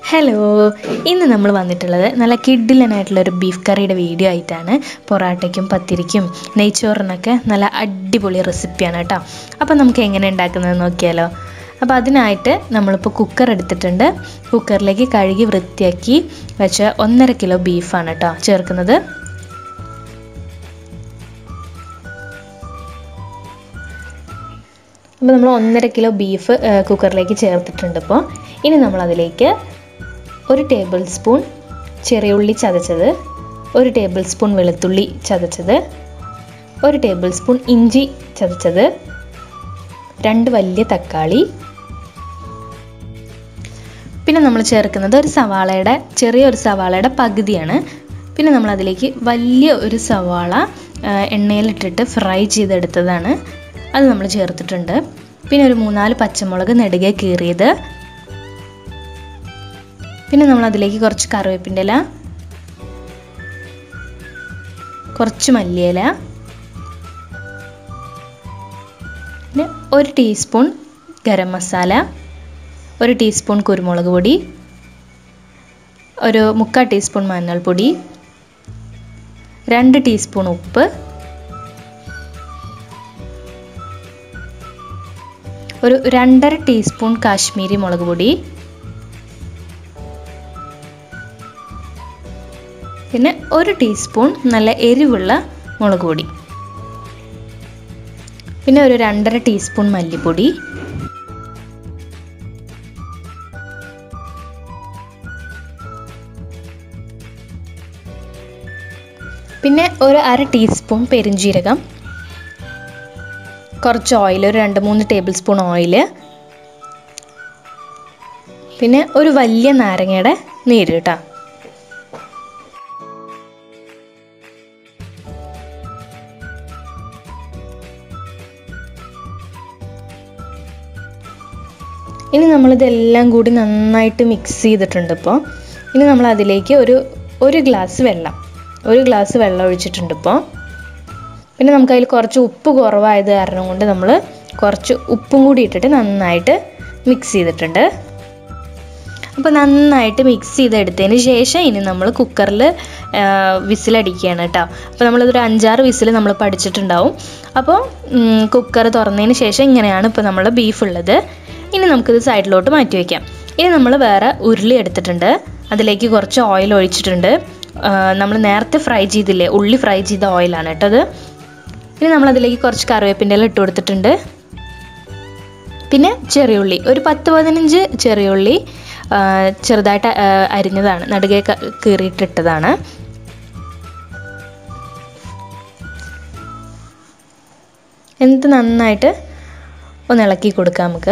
hello ഇന്ന് നമ്മൾ വന്നിട്ടുള്ളത് നല്ല കിഡിലനായിട്ടുള്ള ഒരു ബീഫ് കറിയുടെ വീഡിയോ ആയിട്ടാണ് പൊറാട്ടയ്ക്കും പത്തിരിക്കും നെയ്ച്ചോറിനൊക്കെ നല്ല അടിപൊളി റെസിപ്പിയാണ് കേട്ടോ അപ്പോൾ നമുക്ക് എങ്ങനെ ഉണ്ടാക്കുന്നത് നോക്കിയാലോ അപ്പോൾ അതിനായിട്ട് നമ്മളിപ്പോൾ കുക്കർ എടുത്തിട്ടുണ്ട് കുക്കറിലേക്ക് കഴുകി വൃത്തിയാക്കി വെച്ച ഒന്നര കിലോ ബീഫാണ് കേട്ടോ ചേർക്കുന്നത് അപ്പോൾ നമ്മൾ ഒന്നര കിലോ ബീഫ് കുക്കറിലേക്ക് ചേർത്തിട്ടുണ്ട് ഇപ്പോൾ ഇനി നമ്മളതിലേക്ക് ഒരു ടേബിൾ സ്പൂൺ ചെറിയ ഉള്ളി ചതച്ചത് ഒരു ടേബിൾ സ്പൂൺ വെളുത്തുള്ളി ചതച്ചത് ഒരു ടേബിൾ സ്പൂൺ ഇഞ്ചി ചതച്ചത് രണ്ട് വലിയ തക്കാളി പിന്നെ നമ്മൾ ചേർക്കുന്നത് ഒരു സവാളയുടെ ചെറിയൊരു സവാളയുടെ പകുതിയാണ് പിന്നെ നമ്മൾ അതിലേക്ക് വലിയ ഒരു സവാള എണ്ണയിലിട്ടിട്ട് ഫ്രൈ ചെയ്തെടുത്തതാണ് അത് നമ്മൾ ചേർത്തിട്ടുണ്ട് പിന്നെ ഒരു മൂന്നാല് പച്ചമുളക് നെടുകെ കീറിയത് പിന്നെ നമ്മൾ അതിലേക്ക് കുറച്ച് കറിവേപ്പിൻ്റെ ഇല കുറച്ച് മല്ലിയില പിന്നെ ഒരു ടീസ്പൂൺ ഗരം മസാല ഒരു ടീസ്പൂൺ കുരുമുളക് പൊടി ഒരു മുക്കാൽ ടീസ്പൂൺ മഞ്ഞൾപ്പൊടി രണ്ട് ടീസ്പൂൺ ഉപ്പ് ഒരു രണ്ടര ടീസ്പൂൺ കാശ്മീരി മുളക് പൊടി പിന്നെ ഒരു ടീസ്പൂൺ നല്ല എരിവുള്ള മുളക് പൊടി പിന്നെ ഒരു രണ്ടര ടീസ്പൂൺ മല്ലിപ്പൊടി പിന്നെ ഒരു അര ടീസ്പൂൺ പെരിഞ്ജീരകം കുറച്ച് ഓയിൽ ഒരു രണ്ട് മൂന്ന് ടേബിൾ സ്പൂൺ ഓയിൽ പിന്നെ ഒരു വലിയ നാരങ്ങയുടെ നീര് കേട്ടോ ഇനി നമ്മളിതെല്ലാം കൂടി നന്നായിട്ട് മിക്സ് ചെയ്തിട്ടുണ്ട് ഇപ്പോൾ ഇനി നമ്മൾ അതിലേക്ക് ഒരു ഒരു ഗ്ലാസ് വെള്ളം ഒരു ഗ്ലാസ് വെള്ളം ഒഴിച്ചിട്ടുണ്ട് ഇപ്പോൾ പിന്നെ നമുക്ക് അതിൽ കുറച്ച് ഉപ്പ് കുറവായത് കാരണം കൊണ്ട് നമ്മൾ കുറച്ച് ഉപ്പും കൂടി ഇട്ടിട്ട് നന്നായിട്ട് മിക്സ് ചെയ്തിട്ടുണ്ട് അപ്പോൾ നന്നായിട്ട് മിക്സ് ചെയ്തെടുത്തതിന് ശേഷം ഇനി നമ്മൾ കുക്കറിൽ വിസിലടിക്കുകയാണ് കേട്ടോ അപ്പോൾ നമ്മളിതൊരു അഞ്ചാറ് വിസിൽ നമ്മൾ പഠിച്ചിട്ടുണ്ടാവും അപ്പോൾ കുക്കർ തുറന്നതിന് ശേഷം ഇങ്ങനെയാണ് ഇപ്പോൾ നമ്മൾ ബീഫ് ഉള്ളത് ഇനി നമുക്കിത് സൈഡിലോട്ട് മാറ്റി വയ്ക്കാം ഇനി നമ്മൾ വേറെ ഉരുളി എടുത്തിട്ടുണ്ട് അതിലേക്ക് കുറച്ച് ഓയിൽ ഒഴിച്ചിട്ടുണ്ട് നമ്മൾ നേരത്തെ ഫ്രൈ ചെയ്തില്ലേ ഉള്ളി ഫ്രൈ ചെയ്ത ഓയിലാണ് കേട്ടോ അത് ഇനി നമ്മൾ അതിലേക്ക് കുറച്ച് കറിവേപ്പിൻ്റെ ഇല ഇട്ട് കൊടുത്തിട്ടുണ്ട് പിന്നെ ചെറിയുള്ളി ഒരു പത്ത് പതിനഞ്ച് ചെറിയുള്ളി ചെറുതായിട്ട് അരിഞ്ഞതാണ് നടുകെ കീറിയിട്ടിട്ടതാണ് എന്നിട്ട് നന്നായിട്ട് ഒന്ന് ഇളക്കി കൊടുക്കാം നമുക്ക്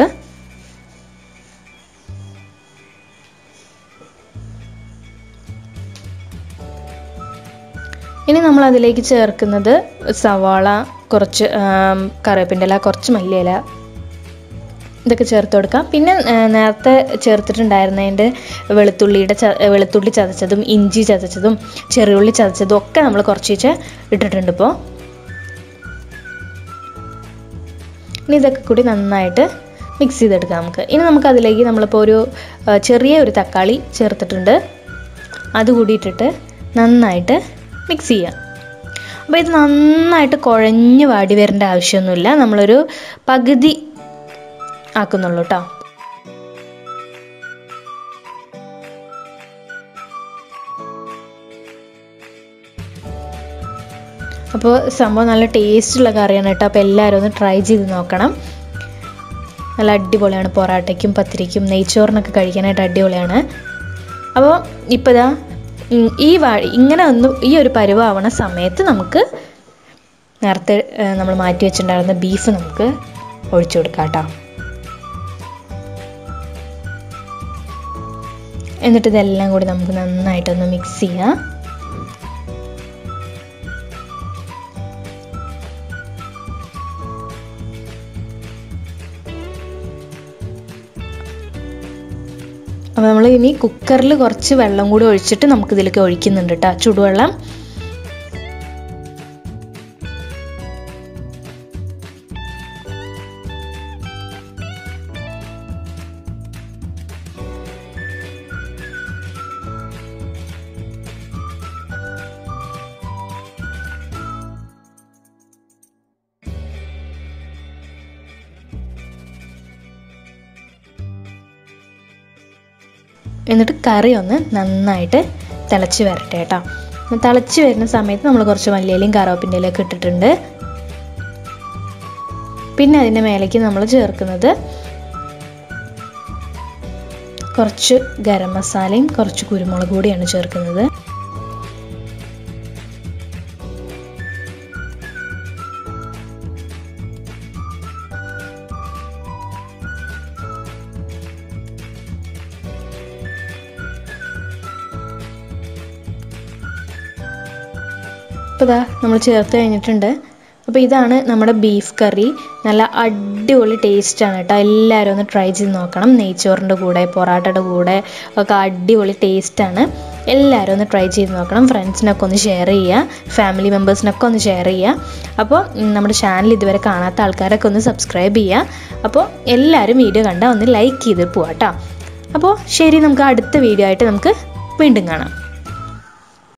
ഇനി നമ്മൾ അതിലേക്ക് ചേർക്കുന്നത് സവാള കുറച്ച് കറിവേപ്പിൻ്റെ ഇല കുറച്ച് മല്ലിയില ഇതൊക്കെ ചേർത്ത് കൊടുക്കാം പിന്നെ നേരത്തെ ചേർത്തിട്ടുണ്ടായിരുന്നതിൻ്റെ വെളുത്തുള്ളിയുടെ ച വെളുത്തുള്ളി ചതച്ചതും ഇഞ്ചി ചതച്ചതും ചെറിയുള്ളി ചതച്ചതും ഒക്കെ നമ്മൾ കുറച്ച് ഇട്ടിട്ടുണ്ട് ഇപ്പോൾ ഇനി ഇതൊക്കെ കൂടി നന്നായിട്ട് മിക്സ് ചെയ്തെടുക്കാം നമുക്ക് ഇനി നമുക്ക് അതിലേക്ക് നമ്മളിപ്പോൾ ഒരു ചെറിയ ഒരു തക്കാളി ചേർത്തിട്ടുണ്ട് അതുകൂടി ഇട്ടിട്ട് നന്നായിട്ട് മിക്സ് ചെയ്യാം അപ്പോൾ ഇത് നന്നായിട്ട് കുഴഞ്ഞ് വാടി വരേണ്ട ആവശ്യമൊന്നുമില്ല നമ്മളൊരു പകുതി ആക്കുന്നുള്ളൂ കേട്ടോ അപ്പോൾ സംഭവം നല്ല ടേസ്റ്റുള്ള കറിയാണ് കേട്ടോ അപ്പോൾ എല്ലാവരും ഒന്ന് ട്രൈ ചെയ്ത് നോക്കണം നല്ല അടിപൊളിയാണ് പൊറാട്ടയ്ക്കും പത്തിരിക്കും നെയ്ച്ചോറിനൊക്കെ കഴിക്കാനായിട്ട് അടിപൊളിയാണ് അപ്പോൾ ഇപ്പോൾ ഇതാ ഈ വാ ഇങ്ങനെ ഒന്ന് ഈ ഒരു പരുവാവണ സമയത്ത് നമുക്ക് നേരത്തെ നമ്മൾ മാറ്റി വെച്ചിട്ടുണ്ടായിരുന്ന ബീഫ് നമുക്ക് ഒഴിച്ചു കൊടുക്കാം കേട്ടോ എന്നിട്ട് ഇതെല്ലാം കൂടി നമുക്ക് നന്നായിട്ടൊന്ന് മിക്സ് ചെയ്യാം അപ്പോൾ നമ്മൾ ഇനി കുക്കറിൽ കുറച്ച് വെള്ളം കൂടി ഒഴിച്ചിട്ട് നമുക്ക് ഇതിലേക്ക് ഒഴിക്കുന്നുണ്ട് കേട്ടോ ചൂടുവെള്ളം എന്നിട്ട് കറി ഒന്ന് നന്നായിട്ട് തിളച്ച് വരട്ടെ കേട്ടോ തിളച്ച് വരുന്ന സമയത്ത് നമ്മൾ കുറച്ച് മല്ലിയിലയും കറിവേപ്പിൻ്റെ ഇലയൊക്കെ ഇട്ടിട്ടുണ്ട് പിന്നെ അതിൻ്റെ മേലേക്ക് നമ്മൾ ചേർക്കുന്നത് കുറച്ച് ഗരം മസാലയും കുറച്ച് കുരുമുളക് പൊടിയാണ് ചേർക്കുന്നത് അപ്പോൾ ഇതാ നമ്മൾ ചേർത്ത് കഴിഞ്ഞിട്ടുണ്ട് അപ്പോൾ ഇതാണ് നമ്മുടെ ബീഫ് കറി നല്ല അടിപൊളി ടേസ്റ്റാണ് കേട്ടോ എല്ലാവരും ഒന്ന് ട്രൈ ചെയ്ത് നോക്കണം നെയ്ച്ചോറിൻ്റെ കൂടെ പൊറാട്ടയുടെ കൂടെ ഒക്കെ അടിപൊളി ടേസ്റ്റാണ് എല്ലാവരും ഒന്ന് ട്രൈ ചെയ്ത് നോക്കണം ഫ്രണ്ട്സിനൊക്കെ ഒന്ന് ഷെയർ ചെയ്യുക ഫാമിലി മെമ്പേഴ്സിനൊക്കെ ഒന്ന് ഷെയർ ചെയ്യുക അപ്പോൾ നമ്മുടെ ചാനൽ ഇതുവരെ കാണാത്ത ആൾക്കാരൊക്കെ ഒന്ന് സബ്സ്ക്രൈബ് ചെയ്യുക അപ്പോൾ എല്ലാവരും വീഡിയോ കണ്ടാൽ ഒന്ന് ലൈക്ക് ചെയ്ത് പോവാം കേട്ടോ അപ്പോൾ ശരി നമുക്ക് അടുത്ത വീഡിയോ ആയിട്ട് നമുക്ക് വീണ്ടും കാണാം